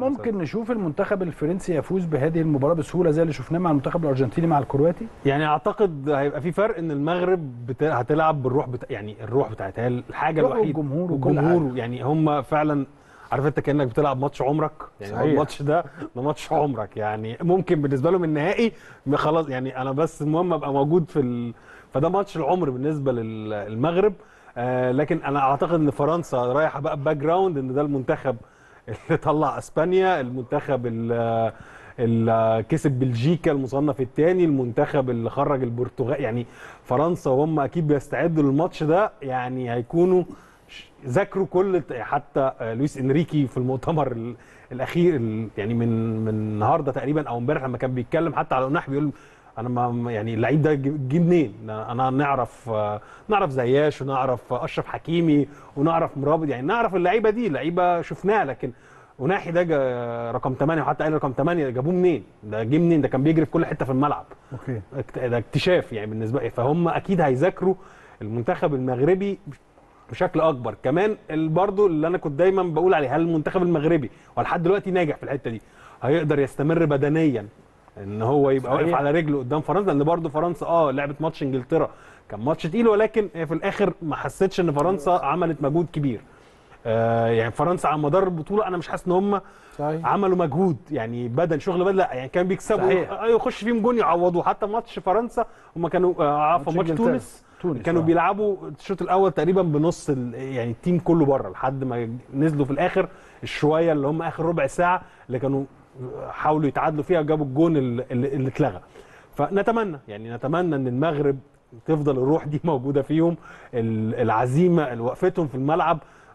ممكن نشوف المنتخب الفرنسي يفوز بهذه المباراه بسهوله زي اللي شفناه مع المنتخب الارجنتيني مع الكرواتي يعني اعتقد هيبقى في فرق ان المغرب بت... هتلعب بالروح بتا... يعني الروح بتاعتها هي الحاجه روح الوحيده والجمهور وكل والجمهور يعني هم فعلا عارف انت كانك بتلعب ماتش عمرك يعني هو صحيح. الماتش ده ده ماتش عمرك يعني ممكن بالنسبه لهم النهائي خلاص يعني انا بس المهم ابقى موجود في ال... فده ماتش العمر بالنسبه للمغرب آه لكن انا اعتقد ان فرنسا رايحه بقى باك جراوند ان ده المنتخب اللي طلع اسبانيا المنتخب اللي اللي كسب بلجيكا المصنف الثاني المنتخب اللي خرج البرتغال يعني فرنسا وهم اكيد بيستعدوا للماتش ده يعني هيكونوا ش- ذاكروا كل حتى آه، لويس انريكي في المؤتمر ال- الاخير ال- يعني من من النهارده تقريبا او امبارح لما كان بيتكلم حتى على الناح بيقول انا ما يعني اللعيب ده جه جه منين؟ انا نعرف آه، نعرف زياش ونعرف اشرف حكيمي ونعرف مرابط يعني نعرف اللعيبه دي لعيبه شفناها لكن وناحي ده جا- رقم 8 وحتى قال رقم 8 جابوه منين؟ ده جه منين؟ ده كان بيجري في كل حته في الملعب اوكي اكت- ده اكتشاف يعني بالنسبه لي فهم اكيد هيذاكروا المنتخب المغربي بشكل اكبر كمان ال- برضو اللي انا كنت دايما بقول عليه هل المنتخب المغربي ولحد دلوقتي ناجح في الحته دي هيقدر يستمر بدنيا ان هو يبقى صحيح. واقف على رجله قدام فرنسا لان برضو فرنسا اه لعبت ماتش انجلترا كان ماتش تقيل ولكن هي في الاخر ما حسيتش ان فرنسا عملت مجهود كبير آه يعني فرنسا على مدار البطوله انا مش حاسس ان هم صحيح عملوا مجهود يعني بدن شغل بدن لا يعني كان بيكسبوا صحيح. ايوه يخش فيهم جون يعوضوا حتى ماتش فرنسا هم كانوا آه، عفوا ماتش ماتش إنجلترا. تونس تونس كانوا آه. بيلعبوا الشوط الاول تقريبا بنص ال- يعني التيم كله بره لحد ما نزلوا في الاخر الشويه اللي هم اخر ربع ساعه اللي كانوا حاولوا يتعادلوا فيها جابوا الجون اللي, اللي اللي اتلغى فنتمنى يعني نتمنى ان المغرب تفضل الروح دي موجوده فيهم ال- العزيمه اللي وقفتهم في الملعب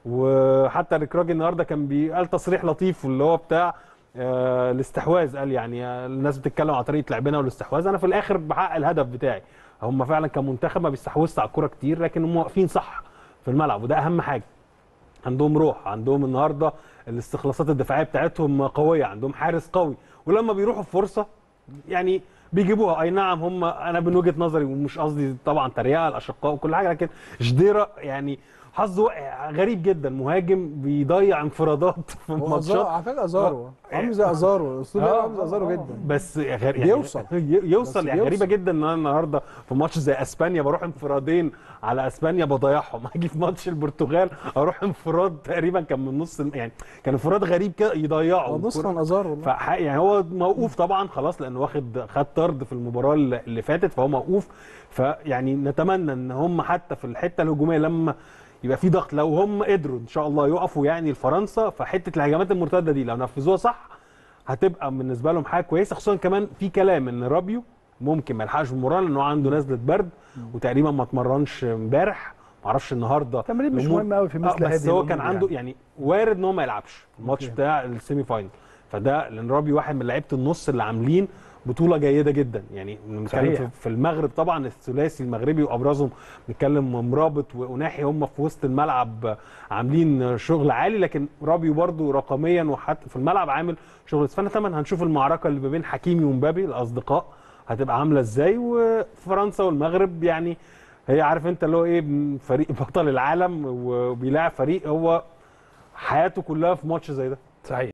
وحتى ركراجي النهارده كان بي- قال تصريح لطيف اللي هو بتاع آه، الاستحواذ قال يعني آه، الناس بتتكلم على طريقه لعبنا والاستحواذ انا في الاخر بحقق الهدف بتاعي هم فعلا كمنتخب ما بيستحوذش على الكوره كتير لكن هم واقفين صح في الملعب وده اهم حاجه عندهم روح عندهم النهارده الاستخلاصات الدفاعيه بتاعتهم قويه عندهم حارس قوي ولما بيروحوا في فرصه يعني بيجيبوها اي نعم هم انا من وجهه نظري ومش قصدي طبعا تريقه الاشقاء وكل حاجه لكن جديره يعني حظه غريب جدا مهاجم بيضيع انفرادات في هو أزار- الماتشات على فكره ازارو عامل زي ازارو اسلوب آه، عامل زي ازارو آه، جدا بس غير يعني بيوصل. ي- يوصل بس يعني بيوصل. غريبه جدا ان انا النهارده في ماتش زي اسبانيا بروح انفرادين على اسبانيا بضيعهم اجي في ماتش البرتغال اروح انفراد تقريبا كان من نص الم- يعني كان انفراد غريب كده يضيعه هو نص من ازارو والله. فح يعني هو موقوف طبعا خلاص لانه واخد خد طرد في المباراه اللي اللي فاتت فهو موقوف فيعني نتمنى ان هم حتى في الحته الهجوميه لما يبقى في ضغط لو هم قدروا ان شاء الله يقفوا يعني لفرنسا فحته الهجمات المرتده دي لو نفذوها صح هتبقى بالنسبه لهم حاجه كويسه خصوصا كمان في كلام ان رابيو ممكن ما يلحقش المباراه لان هو عنده نزله برد وتقريبا ما اتمرنش امبارح ما اعرفش النهارده تمرين مش الأمور- مهم قوي في مثل آه بس هذه هو الأمور كان عنده يعني. يعني وارد ان هو ما يلعبش الماتش أوكي. بتاع السيمي فاينل فده لان رابي واحد من لعيبه النص اللي عاملين بطوله جيده جدا يعني بنتكلم صحيح. في- في المغرب طبعا الثلاثي المغربي وابرزهم بنتكلم مرابط واناحي هم في وسط الملعب عاملين شغل عالي لكن رابيو برضو رقميا وحتى في الملعب عامل شغل فنتمنى هنشوف المعركه اللي ما بين حكيمي ومبابي الاصدقاء هتبقى عامله ازاي وفرنسا والمغرب يعني هي عارف انت اللي هو ايه فريق بطل العالم وبيلاعب فريق هو حياته كلها في ماتش زي ده صحيح